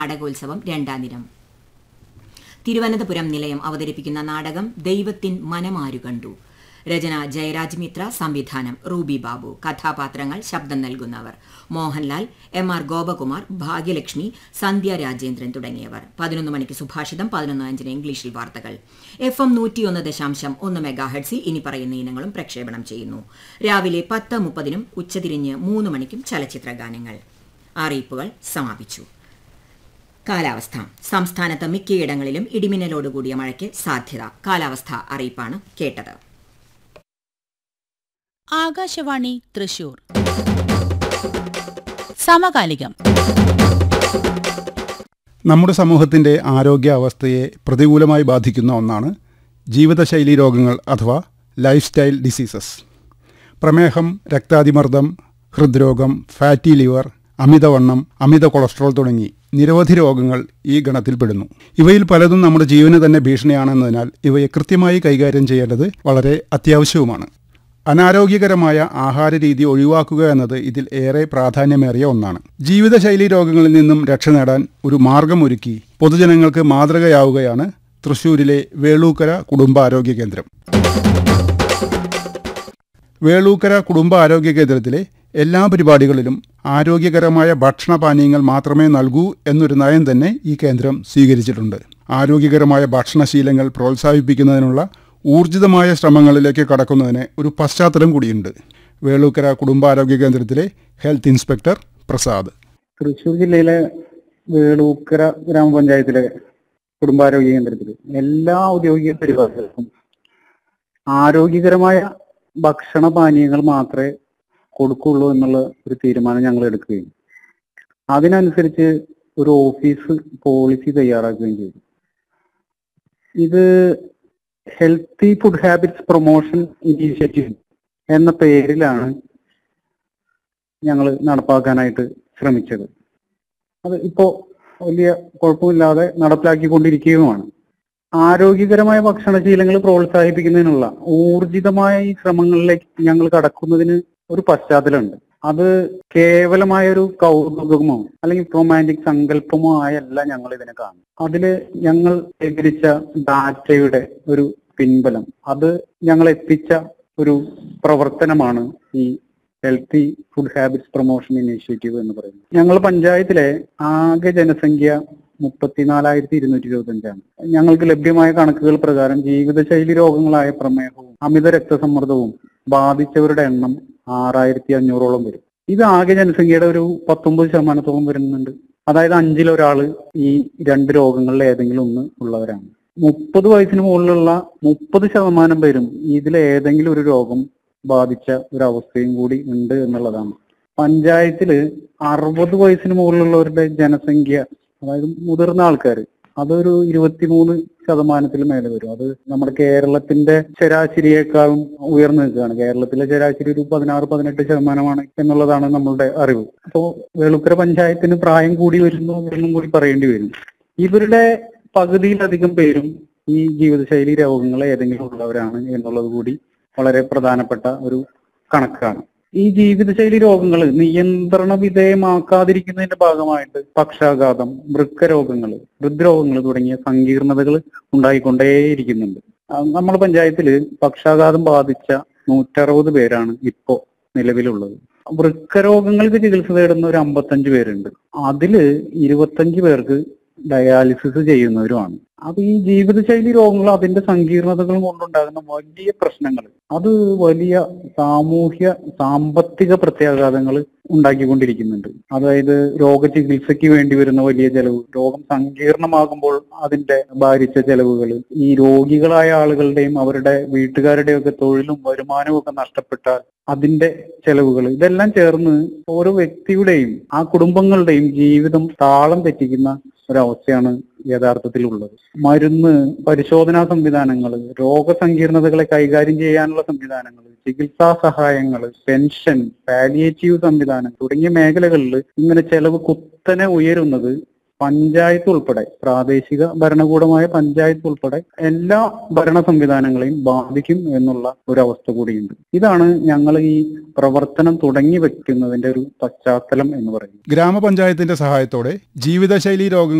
നാടകോത്സവം രണ്ടാം ദിനം തിരുവനന്തപുരം നിലയം അവതരിപ്പിക്കുന്ന നാടകം ദൈവത്തിൻ മനമാരു കണ്ടു രചന ജയരാജ് മിത്ര സംവിധാനം റൂബി ബാബു കഥാപാത്രങ്ങൾ ശബ്ദം നൽകുന്നവർ മോഹൻലാൽ എം ആർ ഗോപകുമാർ ഭാഗ്യലക്ഷ്മി സന്ധ്യ രാജേന്ദ്രൻ തുടങ്ങിയവർ പതിനൊന്ന് മണിക്ക് സുഭാഷിതം പതിനൊന്ന് അഞ്ചിന് ഇംഗ്ലീഷിൽ വാർത്തകൾ എഫ് എം നൂറ്റിയൊന്ന് ദശാംശം ഒന്ന് മെഗാഹെഡ്സിൽ ഇനി പറയുന്ന ഇനങ്ങളും പ്രക്ഷേപണം ചെയ്യുന്നു രാവിലെ പത്ത് മുപ്പതിനും ഉച്ചതിരിഞ്ഞ് മൂന്ന് മണിക്കും ചലച്ചിത്ര ഗാനങ്ങൾ അറിയിപ്പുകൾ സമാപിച്ചു കാലാവസ്ഥ സംസ്ഥാനത്ത് മിക്കയിടങ്ങളിലും ഇടിമിന്നലോടുകൂടിയ മഴയ്ക്ക് സാധ്യത കാലാവസ്ഥ അറിയിപ്പാണ് കേട്ടത് ആകാശവാണി തൃശൂർ സമകാലികം നമ്മുടെ സമൂഹത്തിൻ്റെ ആരോഗ്യാവസ്ഥയെ പ്രതികൂലമായി ബാധിക്കുന്ന ഒന്നാണ് ജീവിതശൈലി രോഗങ്ങൾ അഥവാ ലൈഫ് സ്റ്റൈൽ ഡിസീസസ് പ്രമേഹം രക്താതിമർദ്ദം ഹൃദ്രോഗം ഫാറ്റി ലിവർ അമിതവണ്ണം അമിത കൊളസ്ട്രോൾ തുടങ്ങി നിരവധി രോഗങ്ങൾ ഈ ഗണത്തിൽപ്പെടുന്നു ഇവയിൽ പലതും നമ്മുടെ ജീവന് തന്നെ ഭീഷണിയാണെന്നതിനാൽ ഇവയെ കൃത്യമായി കൈകാര്യം ചെയ്യേണ്ടത് വളരെ അത്യാവശ്യവുമാണ് അനാരോഗ്യകരമായ ആഹാര രീതി ഒഴിവാക്കുക എന്നത് ഇതിൽ ഏറെ പ്രാധാന്യമേറിയ ഒന്നാണ് ജീവിതശൈലി രോഗങ്ങളിൽ നിന്നും രക്ഷ നേടാൻ ഒരു മാർഗമൊരുക്കി പൊതുജനങ്ങൾക്ക് മാതൃകയാവുകയാണ് തൃശൂരിലെ വേളൂക്കര കുടുംബാരോഗ്യ കേന്ദ്രം വേളൂക്കര കുടുംബാരോഗ്യ കേന്ദ്രത്തിലെ എല്ലാ പരിപാടികളിലും ആരോഗ്യകരമായ ഭക്ഷണപാനീയങ്ങൾ മാത്രമേ നൽകൂ എന്നൊരു നയം തന്നെ ഈ കേന്ദ്രം സ്വീകരിച്ചിട്ടുണ്ട് ആരോഗ്യകരമായ ഭക്ഷണശീലങ്ങൾ പ്രോത്സാഹിപ്പിക്കുന്നതിനുള്ള ഊർജിതമായ ശ്രമങ്ങളിലേക്ക് കടക്കുന്നതിന് ഒരു പശ്ചാത്തലം കൂടിയുണ്ട് വേളൂക്കര കുടുംബാരോഗ്യ കേന്ദ്രത്തിലെ ഹെൽത്ത് ഇൻസ്പെക്ടർ പ്രസാദ് തൃശ്ശൂർ ജില്ലയിലെ വേളൂക്കര ഗ്രാമപഞ്ചായത്തിലെ കുടുംബാരോഗ്യ കേന്ദ്രത്തിൽ എല്ലാ ഔദ്യോഗിക പരിപാടികൾക്കും ആരോഗ്യകരമായ ഭക്ഷണ പാനീയങ്ങൾ മാത്രമേ കൊടുക്കുള്ളൂ എന്നുള്ള ഒരു തീരുമാനം ഞങ്ങൾ എടുക്കുകയും അതിനനുസരിച്ച് ഒരു ഓഫീസ് പോളിസി തയ്യാറാക്കുകയും ചെയ്തു ഇത് healthy food habits promotion initiative എന്ന പേരിലാണ് ഞങ്ങൾ നടപ്പാക്കാനായിട്ട് ശ്രമിച്ചത് അത് ഇപ്പോ വലിയ കുഴപ്പമില്ലാതെ നടപ്പിലാക്കിക്കൊണ്ടിരിക്കുകയുമാണ് ആരോഗ്യകരമായ ഭക്ഷണശീലങ്ങൾ പ്രോത്സാഹിപ്പിക്കുന്നതിനുള്ള ഊർജിതമായ ഈ ശ്രമങ്ങളിലേക്ക് ഞങ്ങൾ കടക്കുന്നതിന് ഒരു പശ്ചാത്തലമുണ്ട് അത് കേവലമായ ഒരു കൗതുകമോ അല്ലെങ്കിൽ റൊമാൻറ്റിക് സങ്കല്പമോ ആയല്ല ഞങ്ങൾ ഇതിനെ കാണും അതില് ഞങ്ങൾ ശേഖരിച്ച ഡാറ്റയുടെ ഒരു പിൻബലം അത് ഞങ്ങൾ എത്തിച്ച ഒരു പ്രവർത്തനമാണ് ഈ healthy food habits promotion initiative എന്ന് പറയുന്നത് ഞങ്ങൾ പഞ്ചായത്തിലെ ആകെ ജനസംഖ്യ മുപ്പത്തിനാലായിരത്തി ഇരുന്നൂറ്റി ഇരുപത്തി അഞ്ചാണ് ഞങ്ങൾക്ക് ലഭ്യമായ കണക്കുകൾ പ്രകാരം ജീവിതശൈലി രോഗങ്ങളായ പ്രമേഹവും അമിത രക്തസമ്മർദ്ദവും ബാധിച്ചവരുടെ എണ്ണം ആറായിരത്തി അഞ്ഞൂറോളം വരും ഇത് ആകെ ജനസംഖ്യയുടെ ഒരു പത്തൊമ്പത് ശതമാനത്തോളം വരുന്നുണ്ട് അതായത് അഞ്ചിലൊരാള് ഈ രണ്ട് രോഗങ്ങളിൽ ഏതെങ്കിലും ഒന്ന് ഉള്ളവരാണ് മുപ്പത് വയസ്സിന് മുകളിലുള്ള മുപ്പത് ശതമാനം പേരും ഇതിൽ ഏതെങ്കിലും ഒരു രോഗം ബാധിച്ച ഒരു അവസ്ഥയും കൂടി ഉണ്ട് എന്നുള്ളതാണ് പഞ്ചായത്തില് അറുപത് വയസ്സിന് മുകളിലുള്ളവരുടെ ജനസംഖ്യ അതായത് മുതിർന്ന ആൾക്കാർ അതൊരു ഇരുപത്തിമൂന്ന് ശതമാനത്തിൽ മേലെ വരും അത് നമ്മുടെ കേരളത്തിന്റെ ശരാശരിയേക്കാളും ഉയർന്നു നിൽക്കുകയാണ് കേരളത്തിലെ ശരാശരി ഒരു പതിനാറ് പതിനെട്ട് ശതമാനമാണ് എന്നുള്ളതാണ് നമ്മളുടെ അറിവ് അപ്പോ വേളുക്കര പഞ്ചായത്തിന് പ്രായം കൂടി വരുന്നു എന്നും കൂടി പറയേണ്ടി വരും ഇവരുടെ പകുതിയിലധികം പേരും ഈ ജീവിതശൈലി രോഗങ്ങൾ ഏതെങ്കിലും ഉള്ളവരാണ് എന്നുള്ളത് കൂടി വളരെ പ്രധാനപ്പെട്ട ഒരു കണക്കാണ് ഈ ജീവിതശൈലി രോഗങ്ങൾ നിയന്ത്രണ വിധേയമാക്കാതിരിക്കുന്നതിന്റെ ഭാഗമായിട്ട് പക്ഷാഘാതം വൃക്കരോഗങ്ങൾ ഹൃദ്രോഗങ്ങൾ തുടങ്ങിയ സങ്കീർണതകൾ ഉണ്ടായിക്കൊണ്ടേയിരിക്കുന്നുണ്ട് ആ, നമ്മുടെ പഞ്ചായത്തില് പക്ഷാഘാതം ബാധിച്ച നൂറ്ററുപത് പേരാണ് ഇപ്പോ നിലവിലുള്ളത് വൃക്കരോഗങ്ങൾക്ക് ചികിത്സ തേടുന്ന ഒരു അമ്പത്തഞ്ച് പേരുണ്ട് അതില് ഇരുപത്തഞ്ച് പേർക്ക് ഡയാലിസിസ് ചെയ്യുന്നവരുമാണ് അപ്പൊ ഈ ജീവിതശൈലി രോഗങ്ങൾ അതിന്റെ സങ്കീർണതകളും കൊണ്ടുണ്ടാകുന്ന വലിയ പ്രശ്നങ്ങൾ അത് വലിയ സാമൂഹ്യ സാമ്പത്തിക പ്രത്യാഘാതങ്ങൾ ഉണ്ടാക്കിക്കൊണ്ടിരിക്കുന്നുണ്ട് അതായത് രോഗചികിത്സയ്ക്ക് വേണ്ടി വരുന്ന വലിയ ചെലവ് രോഗം സങ്കീർണമാകുമ്പോൾ അതിന്റെ ഭാരിച്ച ചെലവുകൾ ഈ രോഗികളായ ആളുകളുടെയും അവരുടെ വീട്ടുകാരുടെയും ഒക്കെ തൊഴിലും വരുമാനവും ഒക്കെ നഷ്ടപ്പെട്ടാൽ അതിന്റെ ചെലവുകൾ ഇതെല്ലാം ചേർന്ന് ഓരോ വ്യക്തിയുടെയും ആ കുടുംബങ്ങളുടെയും ജീവിതം താളം തെറ്റിക്കുന്ന ഒരവസ്ഥയാണ് യഥാർത്ഥത്തിൽ ഉള്ളത് മരുന്ന് പരിശോധനാ സംവിധാനങ്ങൾ രോഗസങ്കീർണതകളെ കൈകാര്യം ചെയ്യാനുള്ള സംവിധാനങ്ങൾ ചികിത്സാ സഹായങ്ങൾ പെൻഷൻ പാലിയേറ്റീവ് സംവിധാനം തുടങ്ങിയ മേഖലകളിൽ ഇങ്ങനെ ചെലവ് കുത്തനെ ഉയരുന്നത് പഞ്ചായത്ത് ഉൾപ്പെടെ പ്രാദേശിക ഭരണകൂടമായ പഞ്ചായത്ത് ഉൾപ്പെടെ എല്ലാ ഭരണ സംവിധാനങ്ങളെയും ബാധിക്കും എന്നുള്ള ഒരു അവസ്ഥ കൂടിയുണ്ട് ഇതാണ് ഞങ്ങൾ ഈ പ്രവർത്തനം തുടങ്ങി വെക്കുന്നതിന്റെ ഒരു പശ്ചാത്തലം എന്ന് പറയുന്നത് ഗ്രാമപഞ്ചായത്തിന്റെ സഹായത്തോടെ ജീവിതശൈലി രോഗങ്ങൾ